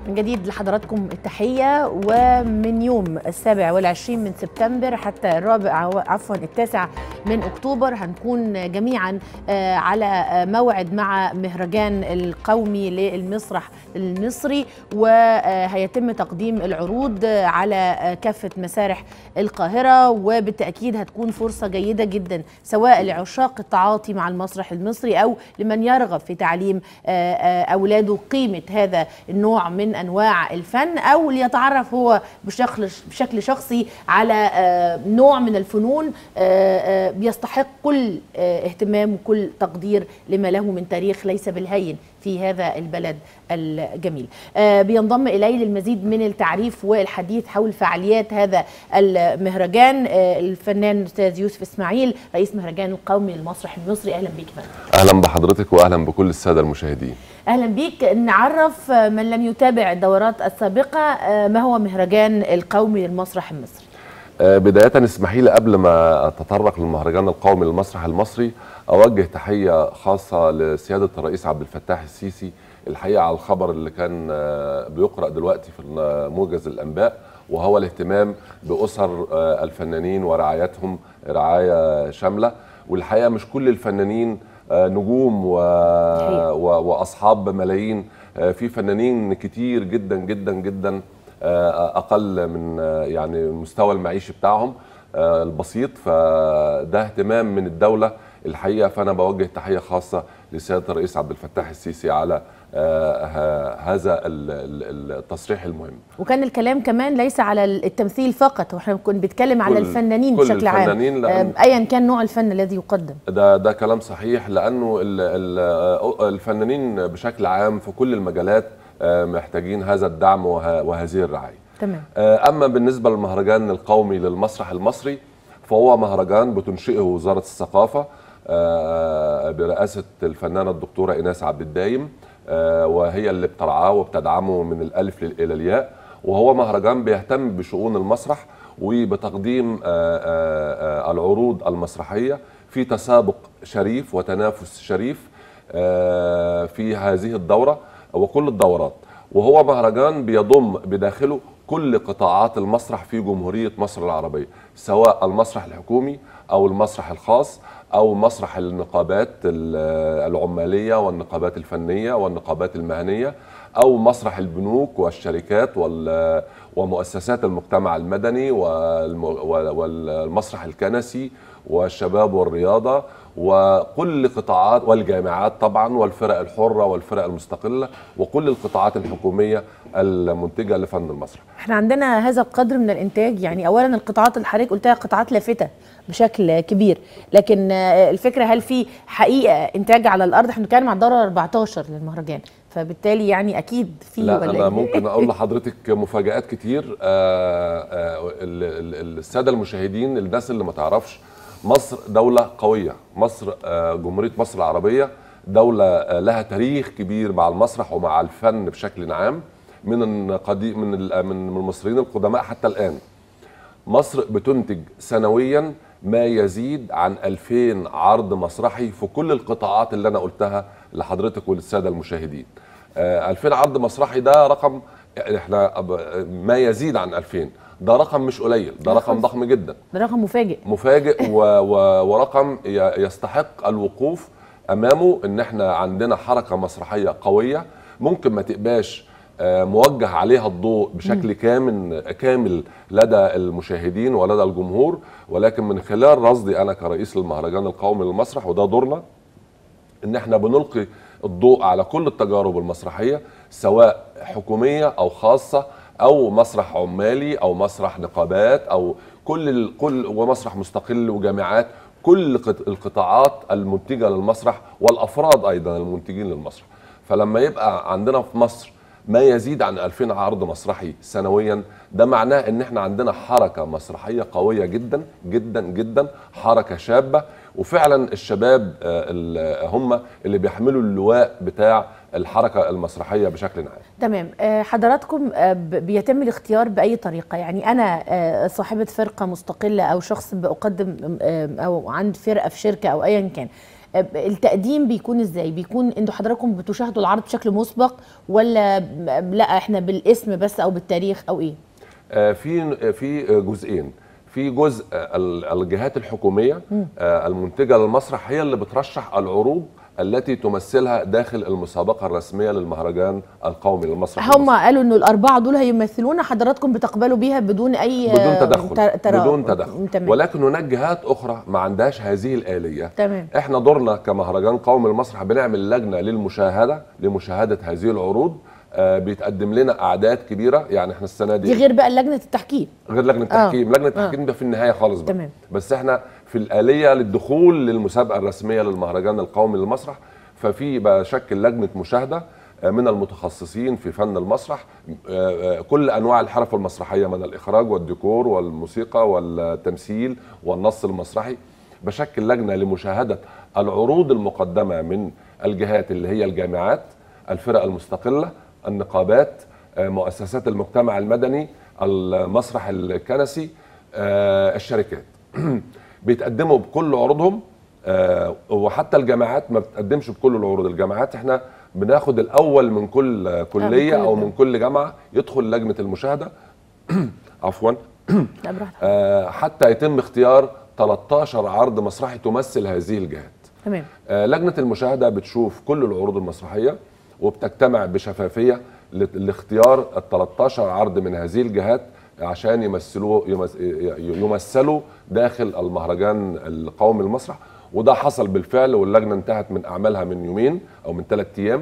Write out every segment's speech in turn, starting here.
من جديد لحضراتكم التحية ومن يوم السابع والعشرين من سبتمبر حتى الرابع عفوا التاسع من أكتوبر هنكون جميعا على موعد مع مهرجان القومي للمسرح المصري وهيتم تقديم العروض على كافة مسارح القاهرة وبالتأكيد هتكون فرصة جيدة جدا سواء لعشاق التعاطي مع المسرح المصري أو لمن يرغب في تعليم أولاده قيمة هذا النوع من انواع الفن او ليتعرف هو بشكل بشكل شخصي على نوع من الفنون بيستحق كل اهتمام وكل تقدير لما له من تاريخ ليس بالهين في هذا البلد الجميل بينضم إلي للمزيد من التعريف والحديث حول فعاليات هذا المهرجان الفنان الأستاذ يوسف إسماعيل رئيس مهرجان القومي للمسرح المصري أهلا بك فندم أهلا بحضرتك وأهلا بكل السادة المشاهدين اهلا بيك نعرف من لم يتابع الدورات السابقه ما هو مهرجان القومي للمسرح المصري بداية اسمحي لي قبل ما اتطرق للمهرجان القومي للمسرح المصري اوجه تحية خاصة لسيادة الرئيس عبد الفتاح السيسي الحقيقة على الخبر اللي كان بيقرأ دلوقتي في موجز الانباء وهو الاهتمام باسر الفنانين ورعايتهم رعاية شاملة والحقيقة مش كل الفنانين نجوم و... و... واصحاب ملايين في فنانين كتير جدا جدا جدا اقل من يعني المستوى المعيشي بتاعهم البسيط فده اهتمام من الدوله الحقيقه فانا بوجه تحيه خاصه لسياده الرئيس عبد الفتاح السيسي على هذا التصريح المهم وكان الكلام كمان ليس على التمثيل فقط واحنا كنا بنتكلم على الفنانين كل بشكل عام الفنانين لأن ايا كان نوع الفن الذي يقدم ده ده كلام صحيح لانه الفنانين بشكل عام في كل المجالات محتاجين هذا الدعم وهذه الرعايه تمام اما بالنسبه للمهرجان القومي للمسرح المصري فهو مهرجان بتنشئه وزاره الثقافه برئاسه الفنانه الدكتوره ايناس عبد الدايم وهي اللي بترعاه وبتدعمه من الالف الى الياء وهو مهرجان بيهتم بشؤون المسرح وبتقديم العروض المسرحيه في تسابق شريف وتنافس شريف في هذه الدوره وكل الدورات وهو مهرجان بيضم بداخله كل قطاعات المسرح في جمهوريه مصر العربيه سواء المسرح الحكومي او المسرح الخاص او مسرح النقابات العماليه والنقابات الفنيه والنقابات المهنيه او مسرح البنوك والشركات ومؤسسات المجتمع المدني والمسرح الكنسي والشباب والرياضه وكل قطاعات والجامعات طبعا والفرق الحره والفرق المستقله وكل القطاعات الحكوميه المنتجه لفن المسرح. احنا عندنا هذا القدر من الانتاج يعني اولا القطاعات اللي حضرتك قلتها قطاعات لافته بشكل كبير لكن الفكره هل في حقيقه انتاج على الارض احنا بنتكلم على الدوره 14 للمهرجان فبالتالي يعني اكيد في لا ولا انا ممكن اقول لحضرتك مفاجات كتير آآ آآ الساده المشاهدين الناس اللي ما تعرفش مصر دولة قوية مصر جمهورية مصر العربية دولة لها تاريخ كبير مع المسرح ومع الفن بشكل عام من قديم من من المصريين القدماء حتى الآن مصر بتنتج سنويا ما يزيد عن 2000 عرض مسرحي في كل القطاعات اللي أنا قلتها لحضرتك وللسادة المشاهدين 2000 عرض مسرحي ده رقم احنا ما يزيد عن 2000 ده رقم مش قليل ده رقم ضخم جدا ده رقم مفاجئ مفاجئ و و ورقم يستحق الوقوف امامه ان احنا عندنا حركه مسرحيه قويه ممكن ما تبقاش موجه عليها الضوء بشكل كامل كامل لدى المشاهدين ولدى الجمهور ولكن من خلال رصدي انا كرئيس للمهرجان القومي للمسرح وده دورنا ان احنا بنلقي الضوء على كل التجارب المسرحيه سواء حكوميه او خاصه او مسرح عمالي او مسرح نقابات او كل كل ومسرح مستقل وجامعات كل القطاعات المنتجه للمسرح والافراد ايضا المنتجين للمسرح فلما يبقى عندنا في مصر ما يزيد عن 2000 عرض مسرحي سنويا ده معناه ان احنا عندنا حركه مسرحيه قويه جدا جدا جدا حركه شابه وفعلا الشباب هم اللي بيحملوا اللواء بتاع الحركه المسرحيه بشكل عام تمام حضراتكم بيتم الاختيار باي طريقه يعني انا صاحبه فرقه مستقله او شخص بقدم او عند فرقه في شركه او ايا كان آه، التقديم بيكون ازاي بيكون انتوا حضراتكم بتشاهدوا العرض بشكل مسبق ولا ب- لا احنا بالاسم بس او بالتاريخ او ايه آه، في في جزئين في جزء ال- الجهات الحكوميه آه، المنتجه للمسرح هي اللي بترشح العروض التي تمثلها داخل المسابقه الرسميه للمهرجان القومي للمسرح هم قالوا انه الاربعه دول هيمثلونا حضراتكم بتقبلوا بيها بدون اي بدون آه، تدخل تر- ترا- بدون تدخل تمام ولكن هناك جهات اخرى ما عندهاش هذه الاليه تمام احنا دورنا كمهرجان قومي للمسرح بنعمل لجنه للمشاهده لمشاهده هذه العروض آه، بيتقدم لنا اعداد كبيره يعني احنا السنه دي غير بقى لجنه التحكيم غير لجنه التحكيم لجنه التحكيم ده في النهايه خالص بقى تمام. بس احنا في الاليه للدخول للمسابقه الرسميه للمهرجان القومي للمسرح ففي بشكل لجنه مشاهده آه، من المتخصصين في فن المسرح آه، آه، كل انواع الحرف المسرحيه من الاخراج والديكور والموسيقى والتمثيل والنص المسرحي بشكل لجنه لمشاهده العروض المقدمه من الجهات اللي هي الجامعات الفرق المستقله النقابات آه، مؤسسات المجتمع المدني المسرح الكنسي آه، الشركات بيتقدموا بكل عروضهم آه، وحتى الجامعات ما بتقدمش بكل العروض الجامعات احنا بناخد الاول من كل آه، كليه كل او ده. من كل جامعه يدخل لجنه المشاهده عفوا لا براحتك آه، حتى يتم اختيار 13 عرض مسرحي تمثل هذه الجهات تمام آه، لجنه المشاهده بتشوف كل العروض المسرحيه وبتجتمع بشفافيه ل- لاختيار ال 13 عرض من هذه الجهات عشان يمثلوا يمس- ي- يمثلوا داخل المهرجان القومي للمسرح وده حصل بالفعل واللجنه انتهت من اعمالها من يومين او من ثلاث ايام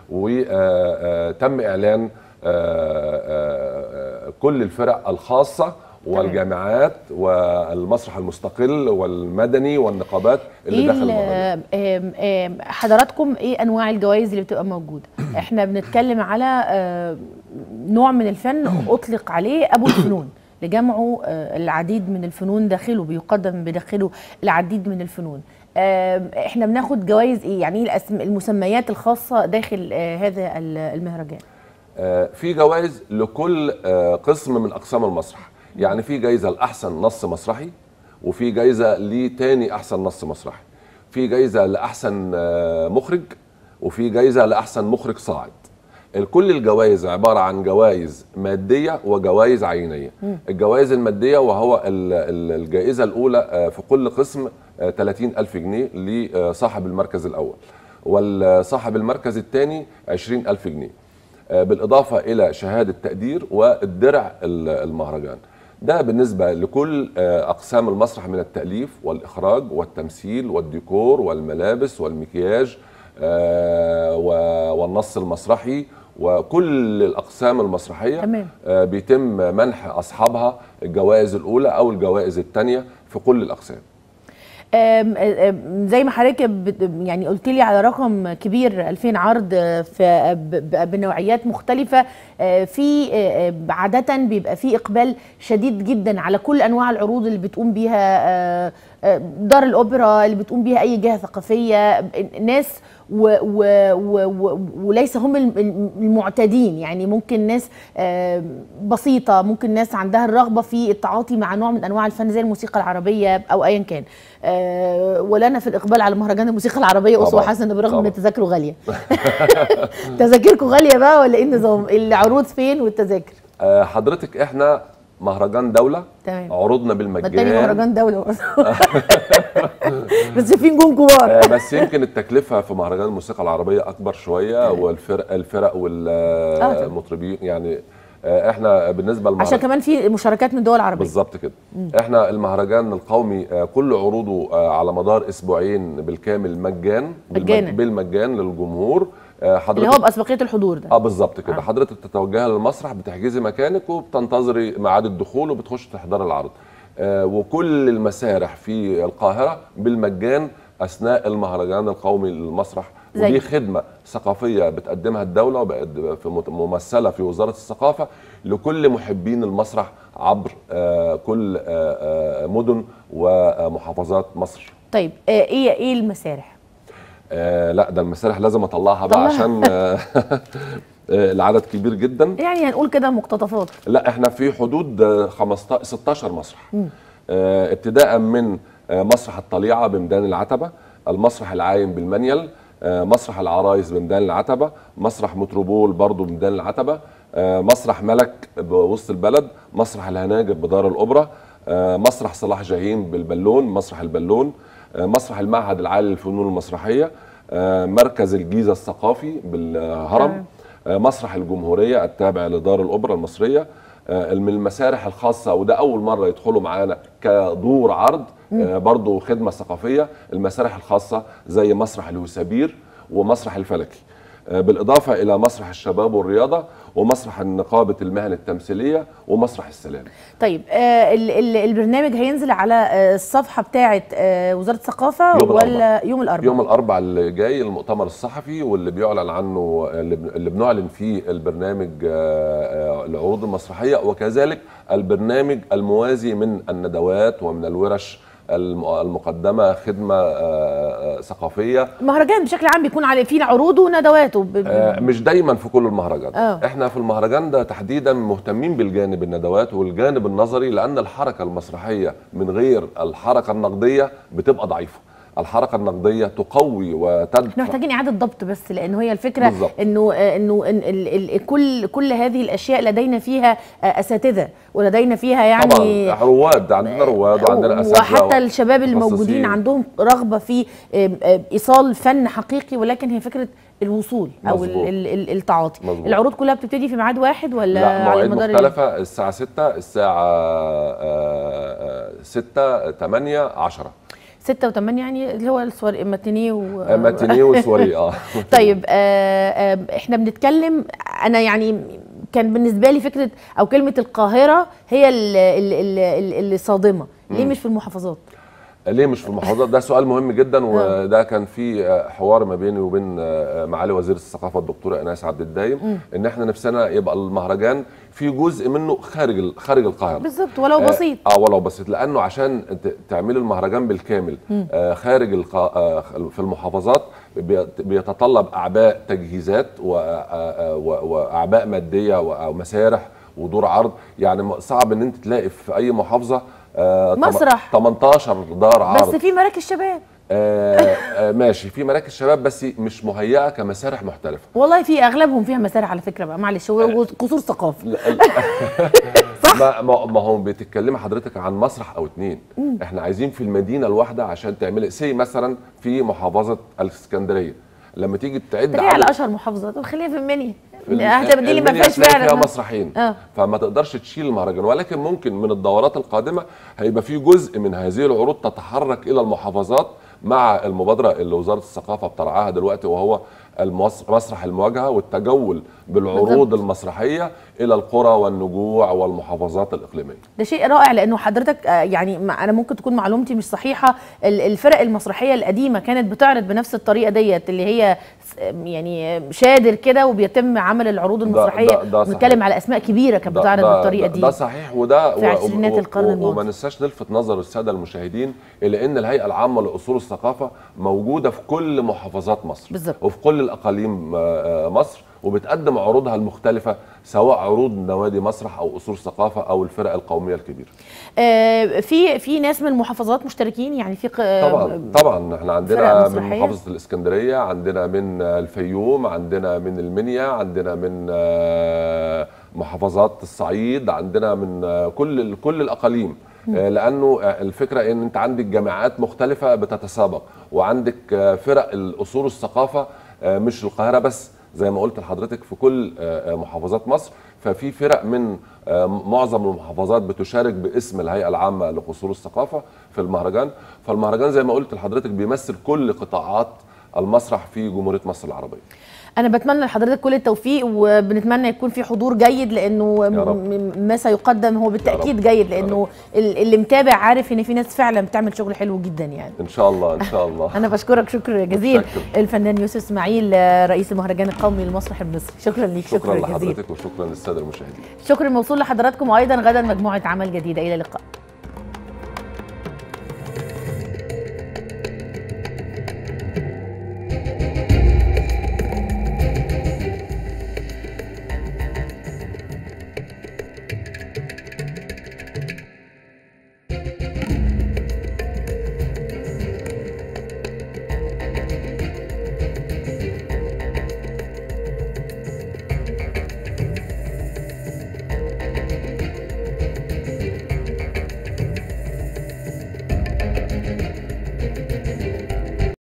وتم اعلان آه، آه، آه، كل الفرق الخاصه والجامعات والمسرح المستقل والمدني والنقابات اللي ايه داخل ال- المهرجان آم، آم، حضراتكم ايه انواع الجوائز اللي بتبقى موجوده احنا بنتكلم على آه، نوع من الفن اطلق عليه ابو الفنون لجمعه آه، العديد من الفنون داخله بيقدم بداخله العديد من الفنون آم، احنا بناخد جوائز ايه يعني ايه الأسم- المسميات الخاصه داخل آه، هذا ال- المهرجان آه، في جوائز لكل آه، قسم من اقسام المسرح يعني في جايزه لاحسن نص مسرحي وفي جايزه لتاني احسن نص مسرحي في جايزه لاحسن آه، مخرج وفي جايزه لاحسن مخرج صاعد كل الجوائز عباره عن جوائز ماديه وجوائز عينيه الجوائز الماديه وهو ال- ال- الجائزه الاولى آه، في كل قسم آه، 30 ألف جنيه لصاحب المركز الأول وصاحب المركز الثاني 20 ألف جنيه آه، بالإضافة إلى شهادة تقدير والدرع ال- المهرجان ده بالنسبة لكل آه، أقسام المسرح من التأليف والإخراج والتمثيل والديكور والملابس والمكياج آه، و- والنص المسرحي وكل الأقسام المسرحية تمام. آه، بيتم منح أصحابها الجوائز الأولى أو الجوائز الثانية في كل الأقسام آم، آم، زي ما حضرتك بت- يعني قلت لي على رقم كبير 2000 عرض آه، في ب- ب- بنوعيات مختلفة آه، في آه، آه، عادة بيبقى في إقبال شديد جدا على كل أنواع العروض اللي بتقوم بيها آه، آه، دار الأوبرا اللي بتقوم بيها أي جهة ثقافية ناس و و و و وليس هم الم- الم- المعتادين يعني ممكن ناس آه، بسيطة ممكن ناس عندها الرغبة في التعاطي مع نوع من أنواع الفن زي الموسيقى العربية أو أيا كان آه، ولنا في الإقبال على مهرجان الموسيقى العربية أسوة طبعاً، حسن برغم طبعاً. إن تذاكره غالية تذاكركم غالية بقى ولا إيه النظام العروض فين والتذاكر آه، حضرتك احنا مهرجان دولة تمام. عروضنا ما التاني بالمجان مهرجان دولة برضه. بس في نجوم كبار آه، بس يمكن التكلفة في مهرجان الموسيقى العربية أكبر شوية والفرق الفرق طبعاً. والمطربين يعني آه، احنا بالنسبة عشان للمهرجان كمان في مشاركات من دول عربية بالظبط كده احنا المهرجان القومي آه، كل عروضه آه، على مدار اسبوعين بالكامل مجان بالمج- مجانا. بالمجان للجمهور آه، اللي حضرتك هو بأسبقية الحضور ده اه بالظبط كده آه. آه. حضرتك تتوجهي للمسرح بتحجزي مكانك وبتنتظري ميعاد الدخول وبتخش تحضري العرض آه وكل المسارح في القاهره بالمجان اثناء المهرجان القومي للمسرح زي؟ ودي خدمه ثقافيه بتقدمها الدوله وبقت في مت- ممثله في وزاره الثقافه لكل محبين المسرح عبر آه كل آه آه مدن ومحافظات مصر طيب آه، ايه ايه المسارح آه لا ده المسارح لازم اطلعها بقى طلعها. عشان آه آه، العدد كبير جدا يعني هنقول كده مقتطفات لا احنا في حدود آه، 15 16 مسرح آه، ابتداء من آه، مسرح الطليعه بميدان العتبه المسرح العايم بالمنيل آه، مسرح العرايس بميدان العتبه مسرح متروبول برضه بميدان العتبه آه، مسرح ملك بوسط البلد مسرح الهناجر بدار الاوبرا آه، مسرح صلاح جاهين بالبالون مسرح البالون آه، مسرح المعهد العالي للفنون المسرحيه آه، مركز الجيزه الثقافي بالهرم آه، مسرح الجمهوريه التابع لدار الاوبرا المصريه آه، من المسارح الخاصه وده اول مره يدخلوا معانا كدور عرض آه، برضو خدمه ثقافيه المسارح الخاصه زي مسرح الوسابير ومسرح الفلكي آه، بالاضافه الى مسرح الشباب والرياضه ومسرح النقابه المهن التمثيليه ومسرح السلام طيب آه ال- ال- البرنامج هينزل على آه الصفحه بتاعه آه وزاره الثقافه يوم ولا يوم الاربعاء يوم الاربعاء اللي جاي المؤتمر الصحفي واللي بيعلن عنه اللي بن- اللي بنعلن فيه البرنامج آه، آه، العروض المسرحيه وكذلك البرنامج الموازي من الندوات ومن الورش الم- المقدمه خدمه آه، آه، ثقافيه المهرجان بشكل عام بيكون على فيه عروضه وندواته ب- ب- آه، مش دايما في كل المهرجان آه. احنا في المهرجان ده تحديدا مهتمين بالجانب الندوات والجانب النظري لان الحركه المسرحيه من غير الحركه النقديه بتبقى ضعيفه الحركه النقديه تقوي وتدفع احنا محتاجين اعاده ضبط بس لان هي الفكره بالظبط. انه آه، انه إن ال ال كل كل هذه الاشياء لدينا فيها آه، اساتذه ولدينا فيها يعني طبعا رواد عندنا رواد وعندنا اساتذه وحتى الشباب الموجودين متخصصين. عندهم رغبه في آم، آم، ايصال فن حقيقي ولكن هي فكره الوصول او ال- مظبوط. ال- ال- التعاطي مظبوط. العروض كلها بتبتدي في ميعاد واحد ولا لا على مواعيد مدار ال- مختلفه الساعه 6 الساعه 6 8 10 ستة وثمانية يعني اللي هو السوار ماتينيه و... ماتينيه وسواري اه طيب آه آه احنا بنتكلم انا يعني كان بالنسبه لي فكره او كلمه القاهره هي اللي, اللي, اللي صادمه ليه مش في المحافظات ليه مش في المحافظات ده سؤال مهم جدا وده كان في آه، حوار ما بيني وبين آه، معالي وزير الثقافه الدكتوره ايناس عبد الدايم ان احنا نفسنا يبقى المهرجان في جزء منه خارج ال- خارج القاهره بالظبط ولو آه، بسيط اه ولو بسيط لانه عشان ت- تعملي المهرجان بالكامل آه خارج القا... آه في المحافظات بيت- بيتطلب اعباء تجهيزات وآ- آه، و- واعباء ماديه و- ومسارح ودور عرض يعني م- صعب ان انت تلاقي في اي محافظه آه تم- مسرح. 18 دار عرض بس في مراكز شباب آه آه ماشي في مراكز شباب بس مش مهيئه كمسارح محترفه والله في اغلبهم فيها مسارح على فكره بقى معلش هو قصور ثقافي لا- ال- ما ما ما هو بتتكلمي حضرتك عن مسرح او اتنين احنا عايزين في المدينه الواحده عشان تعملي سي مثلا في محافظه الاسكندريه لما تيجي تعد خليها على اشهر محافظات طب خليها في المنيا ال- هتبقى دي اللي ما المنيا فيهاش هتلاقي فعلا فيها مسرحين اه فما تقدرش تشيل المهرجان ولكن ممكن من الدورات القادمه هيبقى في جزء من هذه العروض تتحرك الى المحافظات مع المبادره اللي وزاره الثقافه بترعاها دلوقتي وهو المس- مسرح المواجهه والتجول بالعروض بالضبط. المسرحيه الى القرى والنجوع والمحافظات الاقليميه ده شيء رائع لانه حضرتك آه، يعني ما- انا ممكن تكون معلومتي مش صحيحه ال- الفرق المسرحيه القديمه كانت بتعرض بنفس الطريقه ديت اللي هي س- يعني شادر كده وبيتم عمل العروض المسرحيه ده- ده صحيح. بنتكلم على اسماء كبيره كانت ده- بتعرض ده- بالطريقه ده- دي ده صحيح وده في و- عشرينات و- القرن و- الماضي. وما ننساش نلفت نظر الساده المشاهدين الى ان الهيئه العامه لاصول الثقافه موجوده في كل محافظات مصر بالظبط. وفي كل الاقاليم آه، آه، مصر وبتقدم عروضها المختلفه سواء عروض نوادي مسرح او اصول ثقافه او الفرق القوميه الكبيره آه، في في ناس من المحافظات مشتركين يعني في ق- آه، طبعا طبعا احنا عندنا فرق من مسرحية؟ محافظه الاسكندريه عندنا من الفيوم عندنا من المنيا عندنا من آه، محافظات الصعيد عندنا من آه، كل كل الاقاليم آه، لانه آه، الفكره ان انت عندك جامعات مختلفه بتتسابق وعندك آه، فرق الاصول الثقافه آه، مش القاهره بس زي ما قلت لحضرتك في كل آه، آه، محافظات مصر ففي فرق من آه، معظم المحافظات بتشارك باسم الهيئه العامه لقصور الثقافه في المهرجان فالمهرجان زي ما قلت لحضرتك بيمثل كل قطاعات المسرح في جمهوريه مصر العربيه انا بتمنى لحضرتك كل التوفيق وبنتمنى يكون في حضور جيد لانه يا رب. م- م- ما سيقدم هو بالتاكيد رب. جيد يا لانه ال- اللي متابع عارف ان في ناس فعلا بتعمل شغل حلو جدا يعني ان شاء الله ان شاء الله انا بشكرك شكر جزيل متشكر. الفنان يوسف اسماعيل آه، رئيس المهرجان القومي للمسرح المصري شكرا ليك شكرا شكرا جزيلا لحضرتك وشكرا للساده المشاهدين شكر موصول لحضراتكم وايضا غدا مجموعه عمل جديده الى اللقاء